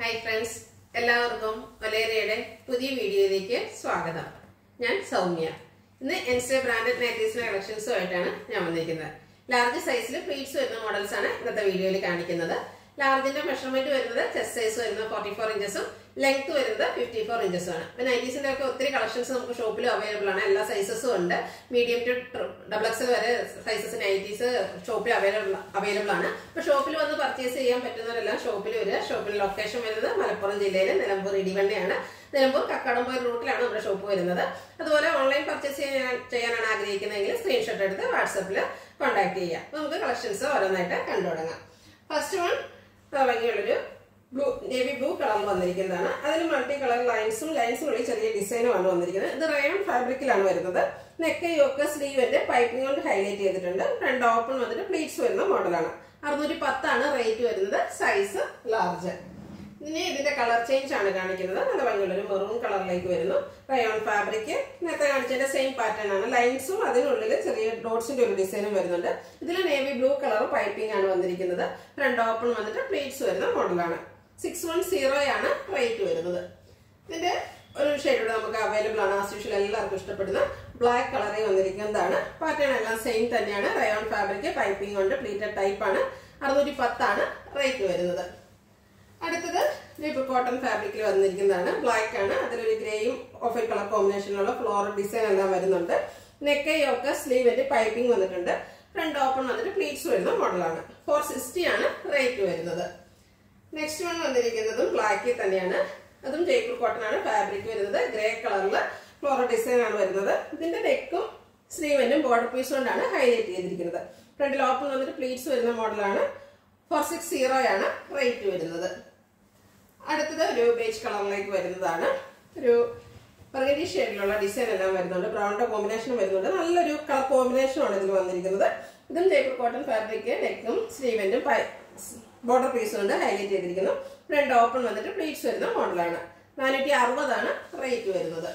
hi friends എല്ലാവർക്കും ഒലേറിയയുടെ പുതിയ വീഡിയോയിലേക്ക് സ്വാഗതം ഞാൻ സൗമ്യ ഇന്ന് എൻസ്റ്റേ ബ്രാൻഡഡ് നൈറ്റീസിന്റെ കളക്ഷൻസുമായിട്ടാണ് ഞാൻ വന്നിരിക്കുന്നത് ലാർജ് സൈസിൽ പ്ലീറ്റ്സ് വരുന്ന മോഡൽസ് ആണ് ഇന്നത്തെ വീഡിയോയിൽ കാണിക്കുന്നത് ലാർജിന്റെ മെഷർമെന്റ് വരുന്നത് ചെസ്റ്റ് സൈസ് വരുന്നത് ഫോർട്ടി ഫോർ ഇഞ്ചസും ലെങ്ത് വരുന്നത് ഫിഫ്റ്റി ഫോർ ഇഞ്ചസും ആണ് ഇപ്പൊ നൈറ്റീസിന്റെ ഒക്കെ ഒത്തിരി കളക്ഷൻസ് നമുക്ക് ഷോപ്പിൽ അവൈലബിൾ ആണ് എല്ലാ സൈസസും ഉണ്ട് മീഡിയം ടു ഡബിൾ എക്സൽ വരെ സൈസസ് നൈറ്റീസ് ഷോപ്പിൽ അവൈലബിൾ അവൈലബിൾ ആണ് അപ്പൊ ഷോപ്പിൽ വന്ന് പർച്ചേസ് ചെയ്യാൻ പറ്റുന്നവരെല്ലാം ഷോപ്പിൽ വരിക ഷോപ്പിൽ ലൊക്കേഷൻ വരുന്നത് മലപ്പുറം ജില്ലയിലെ നിലമ്പൂർ ഇടിവണ്ണയാണ് നിലമ്പൂർ കക്കാടംപോയ റൂട്ടിലാണ് നമ്മുടെ ഷോപ്പ് വരുന്നത് അതുപോലെ ഓൺലൈൻ പർച്ചേസ് ചെയ്യാൻ ചെയ്യാനാണ് ആഗ്രഹിക്കുന്നതെങ്കിൽ സ്ക്രീൻഷോട്ട് എടുത്ത് വാട്സപ്പിൽ കോൺടാക്ട് ചെയ്യുക അപ്പൊ നമുക്ക് കളക്ഷൻസ് ഓരോന്നായിട്ട് കണ്ടു തുടങ്ങാം ഫസ്റ്റ് വൺ ഭംഗിയുള്ളൊരു ബ്ലൂ നേവി ബ്ലൂ കളർ വന്നിരിക്കുന്നതാണ് അതിൽ മൾട്ടി കളർ ലൈൻസും ലൈൻസിനുള്ളിൽ ചെറിയ ഡിസൈനുമാണ് വന്നിരിക്കുന്നത് ഇത് റയോൺ ഫാബ്രിക്കിലാണ് വരുന്നത് നെക്ക് യോക്ക് സ്ലീവിന്റെ പൈപ്പിംഗ് കൊണ്ട് ഹൈലൈറ്റ് ചെയ്തിട്ടുണ്ട് രണ്ട് ഓപ്പൺ വന്നിട്ട് പ്ലീറ്റ്സ് വരുന്ന മോഡലാണ് അറുന്നൂറ്റി പത്താണ് റേറ്റ് വരുന്നത് സൈസ് ലാർജ് ഇനി ഇതിന്റെ കളർ ചേഞ്ച് ആണ് കാണിക്കുന്നത് നല്ല ഭംഗിയുള്ള ഒരു മെറൂൺ കളറിലേക്ക് വരുന്നു റയോൺ ഫാബ്രിക് നേരത്തെ കാണിച്ചതിന്റെ സെയിം പാറ്റേൺ ആണ് ലൈൻസും അതിനുള്ളിൽ ചെറിയ ഡോട്ട്സിന്റെ ഒരു ഡിസൈനും വരുന്നുണ്ട് ഇതിൽ നേവി ബ്ലൂ കളർ പൈപ്പിംഗ് ആണ് വന്നിരിക്കുന്നത് ഫ്രണ്ട് ഓപ്പൺ വന്നിട്ട് പ്ലേറ്റ്സ് വരുന്ന മോഡലാണ് സിക്സ് വൺ സീറോ ആണ് റേറ്റ് വരുന്നത് ഇതിന്റെ ഒരു ഷെയ്ഡ് നമുക്ക് അവൈലബിൾ ആണ് ആസ് യൂഷ്വൽ എല്ലാവർക്കും ഇഷ്ടപ്പെടുന്ന ബ്ലാക്ക് കളറിൽ വന്നിരിക്കുന്നതാണ് പാറ്റേൺ എല്ലാം സെയിം തന്നെയാണ് റയോൺ ഫാബ്രിക് പൈപ്പിംഗ് കൊണ്ട് പ്ലീറ്റഡ് ടൈപ്പ് ആണ് അറുന്നൂറ്റി പത്താണ് റേറ്റ് വരുന്നത് അടുത്തത് ഇപ്പോൾ കോട്ടൺ ഫാബ്രിക്കിൽ വന്നിരിക്കുന്നതാണ് ബ്ലാക്ക് ആണ് അതിലൊരു ഗ്രേയും ഓഫ് കളർ കോമ്പിനേഷനിലുള്ള ഫ്ലോറൽ ഡിസൈൻ എല്ലാം വരുന്നുണ്ട് നെക്ക് യോക്ക് സ്ലീവിന്റെ പൈപ്പിംഗ് വന്നിട്ടുണ്ട് ഫ്രണ്ട് ഓപ്പൺ വന്നിട്ട് പ്ലീറ്റ്സ് വരുന്ന മോഡലാണ് ഫോർ സിക്സ്റ്റി ആണ് റേറ്റ് വരുന്നത് നെക്സ്റ്റ് വൺ വന്നിരിക്കുന്നതും ബ്ലാക്കിൽ തന്നെയാണ് അതും ജയ്പൂർ കോട്ടൺ ആണ് ഫാബ്രിക് വരുന്നത് ഗ്രേ കളറിൽ ഫ്ലോറൽ ഡിസൈൻ ആണ് വരുന്നത് ഇതിന്റെ നെക്കും സ്ലീവിനും ബോർഡർ പീസ് കൊണ്ടാണ് ഹൈലൈറ്റ് ചെയ്തിരിക്കുന്നത് ഫ്രണ്ടിൽ ഓപ്പൺ വന്നിട്ട് പ്ലീറ്റ്സ് വരുന്ന മോഡലാണ് ഫോർ സിക്സ് സീറോ ആണ് റേറ്റ് വരുന്നത് അടുത്തത് ഒരു ബേജ് കളറിലേക്ക് വരുന്നതാണ് ഒരു പ്രകൃതി ഷെയ്ഡിലുള്ള ഡിസൈൻ എല്ലാം വരുന്നുണ്ട് ബ്രൗണിന്റെ കോമ്പിനേഷൻ വരുന്നുണ്ട് നല്ലൊരു കളർ കോമ്പിനേഷൻ ആണ് ഇതിൽ വന്നിരിക്കുന്നത് ഇതും ജയ്പൂർ കോട്ടൺ ഫാബ്രിക് നെക്കും സ്ലീവിന്റും ബോർഡർ പീസ് കൊണ്ട് ഹൈലൈറ്റ് ചെയ്തിരിക്കുന്നു ഫ്രണ്ട് ഓപ്പൺ വന്നിട്ട് പ്ലീറ്റ്സ് വരുന്ന മോഡലാണ് നാനൂറ്റി അറുപതാണ് റേറ്റ് വരുന്നത്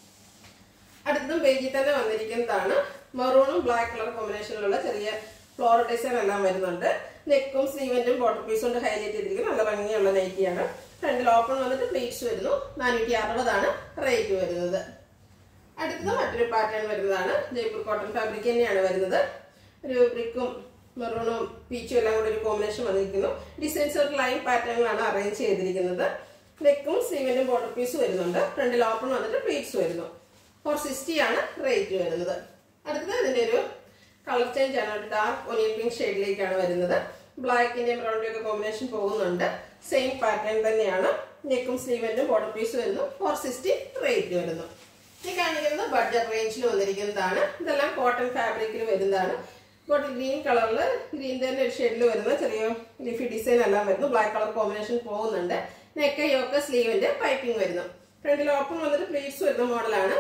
അടുത്തതും പേജിൽ തന്നെ വന്നിരിക്കുന്നതാണ് മെറൂണും ബ്ലാക്ക് കളർ കോമ്പിനേഷനിലുള്ള ചെറിയ ഫ്ലോറൽ ഡിസൈൻ എല്ലാം വരുന്നുണ്ട് നെക്കും സ്ലീവന്റും ബോട്ടർ പീസ് കൊണ്ട് ഹൈലൈറ്റ് ചെയ്തിരിക്കുന്നു നല്ല ഭംഗിയുള്ള നൈറ്റിയാണ് ഫ്രണ്ടിൽ ഓപ്പൺ വന്നിട്ട് പ്ലീറ്റ്സ് വരുന്നു നാനൂറ്റി അറുപതാണ് റേറ്റ് വരുന്നത് അടുത്തത് മറ്റൊരു പാറ്റേൺ വരുന്നതാണ് ജയ്പൂർ കോട്ടൺ ഫാബ്രിക് തന്നെയാണ് വരുന്നത് ഒരു ബ്രിക്കും മെറൂണും പീച്ചും എല്ലാം കൂടി ഒരു കോമ്പിനേഷൻ വന്നിരിക്കുന്നു ഡിസൈൻസ് ഒരു ലൈൻ പാറ്റേണിലാണ് അറേഞ്ച് ചെയ്തിരിക്കുന്നത് നെക്കും സ്ലീവിന്റും ബോർഡർ പീസ് വരുന്നുണ്ട് ഫ്രണ്ടിൽ ഓപ്പൺ വന്നിട്ട് പ്ലീറ്റ്സ് വരുന്നു ഫോർ സിക്സ്റ്റി ആണ് റേറ്റ് വരുന്നത് അടുത്തത് ഇതിന്റെ ഒരു കളർ ചേഞ്ച് ആണ് ഒരു ഡാർക്ക് ഒനിയൻ പിങ്ക് ഷെയ്ഡിലേക്കാണ് വരുന്നത് ബ്ലാക്കിന്റെയും ബ്രൗണിന്റെ ഒക്കെ കോമ്പിനേഷൻ പോകുന്നുണ്ട് സെയിം പാറ്റേൺ തന്നെയാണ് നെക്കും സ്ലീവിന്റും ബോർഡർ പീസ് വരുന്നു ഫോർ സിക്സ്റ്റി റേറ്റ് വരുന്നു ഈ കാണിക്കുന്നത് ബഡ്ജറ്റ് റേഞ്ചിൽ വന്നിരിക്കുന്നതാണ് ഇതെല്ലാം കോട്ടൺ ഫാബ്രിക്കിൽ വരുന്നതാണ് ബോട്ടിൽ ഗ്രീൻ കളറിൽ ഗ്രീൻ തന്നെ ഒരു ഷെയ്ഡിൽ വരുന്ന ചെറിയ ലിഫി ഡിസൈൻ എല്ലാം വരുന്നു ബ്ലാക്ക് കളർ കോമ്പിനേഷൻ പോകുന്നുണ്ട് നെക്ക് യോക്ക സ്ലീവിന്റെ പൈപ്പിംഗ് വരുന്നു ഫ്രണ്ടിൽ ഓപ്പൺ വന്നിട്ട് പ്ലീറ്റ്സ് വരുന്ന മോഡലാണ്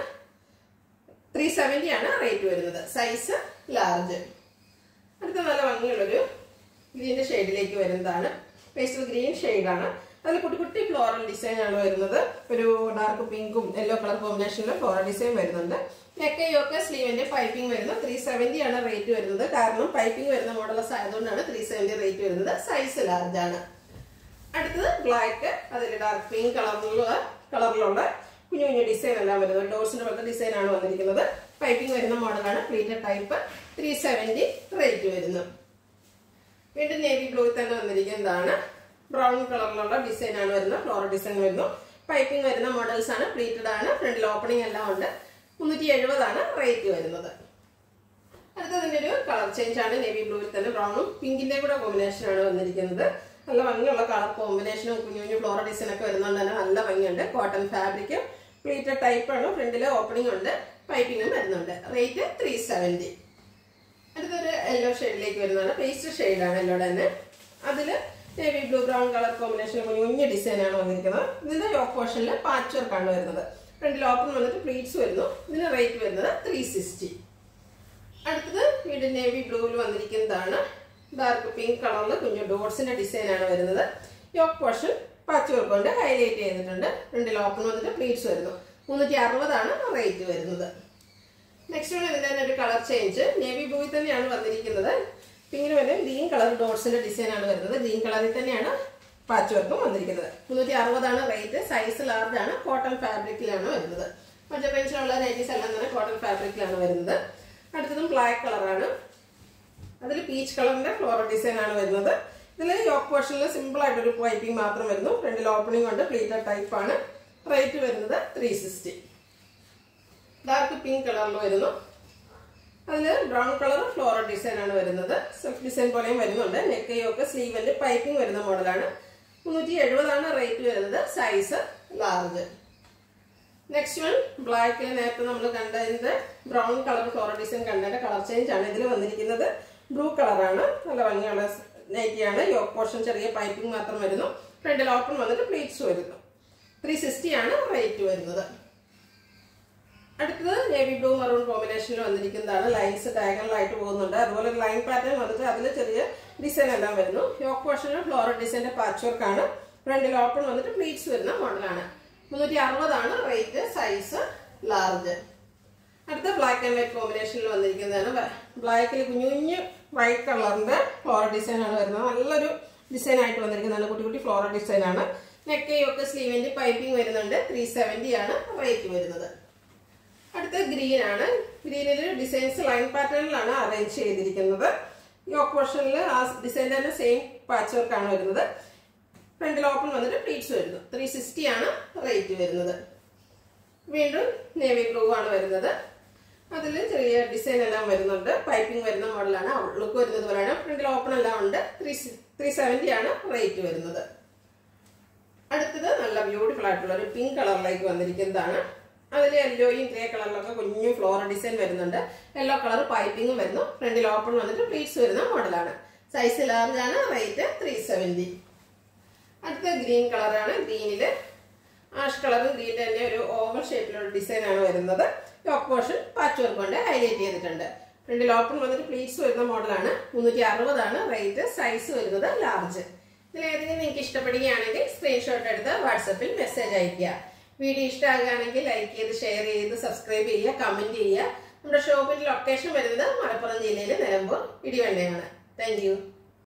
ത്രീ സെവൻറ്റി ആണ് റേറ്റ് വരുന്നത് സൈസ് ലാർജ് അടുത്ത നല്ല ഭംഗിയുള്ളൊരു ഗ്രീൻ്റെ ഷെയ്ഡിലേക്ക് വരുന്നതാണ് പേസ്റ്റൽ ഗ്രീൻ ഷെയ്ഡാണ് അതിൽ കുട്ടി കുട്ടി ഫ്ലോറൽ ഡിസൈൻ ആണ് വരുന്നത് ഒരു ഡാർക്ക് പിങ്കും യെല്ലോ കളർ കോമ്പിനേഷനിൽ ഫ്ലോറൽ ഡിസൈൻ വരുന്നുണ്ട് നെക്ക് യോക്കെ സ്ലീവിന്റെ പൈപ്പിംഗ് വരുന്നത് ത്രീ സെവൻറ്റി ആണ് റേറ്റ് വരുന്നത് കാരണം പൈപ്പിംഗ് വരുന്ന മോഡൽസ് ആയതുകൊണ്ടാണ് ത്രീ സെവൻറ്റി റേറ്റ് വരുന്നത് സൈസ് ലാർജ് ആണ് അടുത്തത് ബ്ലാക്ക് അതിൽ ഡാർക്ക് പിങ്ക് കളറിലുള്ള കളറിലുള്ള കുഞ്ഞു കുഞ്ഞു ഡിസൈൻ എല്ലാം വരുന്നത് ഡോർസിന്റെ പോലത്തെ ഡിസൈൻ ആണ് വന്നിരിക്കുന്നത് പൈപ്പിംഗ് വരുന്ന മോഡലാണ് pleated type three seventy rate വരുന്നു വീണ്ടും നേവി ബ്ലൂ തന്നെ വന്നിരിക്കുന്നതാണ് ബ്രൗൺ കളറിലുള്ള ഡിസൈൻ ആണ് വരുന്നത് ഫ്ലോറൽ ഡിസൈൻ വരുന്നു പൈപ്പിംഗ് വരുന്ന മോഡൽസ് ആണ് പ്ലീറ്റഡ് ആണ് ഫ്രണ്ടിൽ ഓപ്പണിംഗ് എല്ലാം ഉണ്ട് മുന്നൂറ്റി എഴുപതാണ് റേറ്റ് വരുന്നത് അടുത്തതിന്റെ ഒരു കളർ ചേഞ്ച് ആണ് നേവി ബ്ലൂവിൽ തന്നെ ബ്രൗണും പിങ്കിന്റെ കൂടെ കോമ്പിനേഷൻ ആണ് വന്നിരിക്കുന്നത് നല്ല ഭംഗിയുള്ള കളർ കോമ്പിനേഷനും കുഞ്ഞു കുഞ്ഞു ഫ്ലോറൽ ഡിസൈൻ ഒക്കെ വരുന്നതുകൊണ്ട് തന്നെ നല്ല ഭംഗിയുണ്ട് കോട്ടൺ ഫാബ്രിക് പ്ലീറ്റഡ് ടൈപ്പ് ആണ് ഫ്രണ്ടിൽ ഓപ്പണിംഗ് ഉണ്ട് പൈപ്പിംഗും വരുന്നുണ്ട് റേറ്റ് ത്രീ സെവൻറ്റി അടുത്തൊരു യെല്ലോ ഷെയ്ഡിലേക്ക് വരുന്നതാണ് പേസ്റ്റ് ഷെയ്ഡാണ് യെല്ലോടെ തന്നെ അതിൽ navy blue brown colour combination കുഞ്ഞു കുഞ്ഞു ഡിസൈൻ ആണ് വന്നിരിക്കുന്നത് ഇതിന്റെ യോക്ക് പോർഷനിൽ പാച്ച് വർക്കാണ് വരുന്നത് ഫ്രണ്ടിൽ ഓപ്പൺ വന്നിട്ട് പ്ലീറ്റ്സ് വരുന്നു ഇതിന് റേറ്റ് വരുന്നത് ത്രീ സിക്സ്റ്റി അടുത്തത് വീണ്ടും നേവി ബ്ലൂവിൽ വന്നിരിക്കുന്നതാണ് ഡാർക്ക് പിങ്ക് കളറിൽ കുഞ്ഞു ഡോട്ട്സിന്റെ ഡിസൈൻ ആണ് വരുന്നത് യോക്ക് പോർഷൻ പാച്ച് വർക്ക് കൊണ്ട് ഹൈലൈറ്റ് ചെയ്തിട്ടുണ്ട് ഫ്രണ്ടിൽ ഓപ്പൺ വന്നിട്ട് പ്ലീറ്റ്സ് വരുന്നു മുന്നൂറ്റി അറുപതാണ് റേറ്റ് വരുന്നത് നെക്സ്റ്റ് വൺ ഇതിന്റെ തന്നെ ഒരു കളർ ചേഞ്ച് നേവി ബ്ലൂയിൽ തന്നെയാണ് വന്നിരിക്കുന്നത് പിങ്കിന് വരെ ഗ്രീൻ കളർ ഡോട്ട്സിന്റെ ഡിസൈൻ ആണ് വരുന്നത് ഗ്രീൻ കളറിൽ തന്നെയാണ് പാച്ച് വർക്കും വന്നിരിക്കുന്നത് മുന്നൂറ്റി അറുപതാണ് റേറ്റ് സൈസ് ലാർജ് ആണ് കോട്ടൺ ഫാബ്രിക്കിലാണ് വരുന്നത് മറ്റേ പെൻഷനുള്ള നൈറ്റീസ് എല്ലാം തന്നെ കോട്ടൺ ഫാബ്രിക്കിലാണ് വരുന്നത് അടുത്തതും ബ്ലാക്ക് കളറാണ് അതിൽ പീച്ച് കളറിന്റെ ഫ്ലോറൽ ഡിസൈൻ ആണ് വരുന്നത് ഇതിൽ യോക്ക് പോർഷനിൽ സിമ്പിൾ ആയിട്ടൊരു പൈപ്പിംഗ് മാത്രം വരുന്നു ഫ്രണ്ടിൽ ഓപ്പണിംഗ് ഉണ്ട് പ്ലീറ്റഡ് ടൈപ്പ് ആണ് റേറ്റ് വരുന്നത് ത്രീ സിക്സ്റ്റി ഡാർക്ക് പിങ്ക് കളറിൽ വരുന്നു അതിൽ ബ്രൗൺ കളർ ഫ്ലോറൽ ഡിസൈൻ ആണ് വരുന്നത് സെൽഫ് ഡിസൈൻ പോലെയും വരുന്നുണ്ട് നെക്ക് യോക്ക് സ്ലീവിന്റെ പൈപ്പിംഗ് വരുന്ന മോഡലാണ് മുന്നൂറ്റി എഴുപതാണ് റേറ്റ് വരുന്നത് സൈസ് ലാർജ് നെക്സ്റ്റ് വൺ ബ്ലാക്കിൽ നേരത്തെ നമ്മൾ കണ്ടതിന്റെ ബ്രൗൺ കളർ ഫ്ലോറൽ ഡിസൈൻ കണ്ടതിന്റെ കളർ ചേഞ്ച് ആണ് ഇതിൽ വന്നിരിക്കുന്നത് ബ്ലൂ കളറാണ് നല്ല ഭംഗിയുള്ള നൈറ്റിയാണ് യോക്ക് പോർഷൻ ചെറിയ പൈപ്പിംഗ് മാത്രം വരുന്നു ഫ്രണ്ടിൽ ഓപ്പൺ വന്നിട്ട് പ്ലീറ്റ്സ് വരുന്നു ത്രീ സിക്സ്റ്റി ആണ് റേറ്റ് വരുന്നത് അടുത്തത് നേവി ബ്ലൂ മറൂൺ കോമ്പിനേഷനിൽ വന്നിരിക്കുന്നതാണ് ലൈൻസ് ഡയഗണലായിട്ട് പോകുന്നുണ്ട് അതുപോലെ ലൈൻ പാറ്റേൺ വന്നിട്ട് അതിൽ ചെറിയ ഡിസൈൻ എല്ലാം വരുന്നു യോക്ക് പോർഷനിൽ ഫ്ലോറൽ ഡിസൈൻ്റെ പാച്ച് വർക്ക് ആണ് ഫ്രണ്ടിൽ ഓപ്പൺ വന്നിട്ട് പ്ലീറ്റ്സ് വരുന്ന മോഡലാണ് മുന്നൂറ്റി അറുപതാണ് റേറ്റ് സൈസ് ലാർജ് അടുത്ത ബ്ലാക്ക് ആൻഡ് വൈറ്റ് കോമ്പിനേഷനിൽ വന്നിരിക്കുന്നതാണ് ബ്ലാക്കിൽ കുഞ്ഞു കുഞ്ഞു വൈറ്റ് കളറിന്റെ ഫ്ലോറൽ ഡിസൈൻ ആണ് വരുന്നത് നല്ലൊരു ഡിസൈൻ ആയിട്ട് വന്നിരിക്കുന്നതാണ് കുട്ടി കുട്ടി ഫ്ലോറൽ ഡിസൈൻ ആണ് നെക്കയൊക്കെ സ്ലീവിന്റെ പൈപ്പിംഗ് വരുന്നുണ്ട് ത്രീ സെവന്റി ആണ് റേറ്റ് വരുന്നത് അടുത്ത ഗ്രീൻ ആണ് ഗ്രീനിൽ ഡിസൈൻസ് ലൈൻ പാറ്റേണിലാണ് അറേഞ്ച് ചെയ്തിരിക്കുന്നത് യോക്ക് പോർഷനിൽ ആ ഡിസൈൻ തന്നെ സെയിം പാച്ച് വർക്ക് ആണ് വരുന്നത് ഫ്രണ്ടിൽ ഓപ്പൺ വന്നിട്ട് പ്ലീറ്റ്സ് വരുന്നു ത്രീ സിക്സ്റ്റി ആണ് റേറ്റ് വരുന്നത് വീണ്ടും നേവി ബ്ലൂ ആണ് വരുന്നത് അതിൽ ചെറിയ ഡിസൈൻ എല്ലാം വരുന്നുണ്ട് പൈപ്പിംഗ് വരുന്ന മോഡലാണ് ലുക്ക് വരുന്നത് പോലെയാണ് ഫ്രണ്ടിൽ ഓപ്പൺ എല്ലാം ഉണ്ട് ത്രീ ത്രീ സെവൻറ്റി ആണ് റേറ്റ് വരുന്നത് അടുത്തത് നല്ല ബ്യൂട്ടിഫുൾ ആയിട്ടുള്ള ഒരു പിങ്ക് കളറിലേക്ക് വന്നിരിക്കുന്നതാണ് അതിൽ യെല്ലോയും ഗ്രേ കളറിലൊക്കെ കുഞ്ഞു ഫ്ലോറൽ ഡിസൈൻ വരുന്നുണ്ട് യെല്ലോ കളർ പൈപ്പിംഗും വരുന്നു ഫ്രണ്ടിൽ ഓപ്പൺ വന്നിട്ട് പ്ലീറ്റ്സ് വരുന്ന മോഡലാണ് സൈസ് ലാർജ് ആണ് റേറ്റ് ത്രീ സെവൻറ്റി അടുത്ത ഗ്രീൻ കളറാണ് ഗ്രീനില് ആഷ് കളറും ഗ്രീൻ തന്നെ ഒരു ഓവൽ ഷേപ്പിലുള്ള ഡിസൈൻ ആണ് വരുന്നത് യോക്ക് പോർഷൻ പാച്ച് വർക്ക് കൊണ്ട് ഹൈലൈറ്റ് ചെയ്തിട്ടുണ്ട് ഫ്രണ്ടിൽ ഓപ്പൺ വന്നിട്ട് പ്ലീറ്റ്സ് വരുന്ന മോഡലാണ് മുന്നൂറ്റി അറുപതാണ് റേറ്റ് സൈസ് വരുന്നത് ലാർജ് ഇതിലേതെങ്കിലും നിങ്ങൾക്ക് ഇഷ്ടപ്പെടുകയാണെങ്കിൽ സ്ക്രീൻഷോട്ട് എടുത്ത് വാട്സപ്പിൽ മെസ്സേജ് അയയ്ക്കുക വീഡിയോ ഇഷ്ടമാകുകയാണെങ്കിൽ ലൈക്ക് ചെയ്ത് ഷെയർ ചെയ്ത് സബ്സ്ക്രൈബ് ചെയ്യുക കമന്റ് ചെയ്യുക നമ്മുടെ ഷോപ്പിന്റെ ലൊക്കേഷൻ വരുന്നത് മലപ്പുറം ജില്ലയിലെ നിലമ്പൂർ ഇടിവണ്ണയാണ് താങ്ക്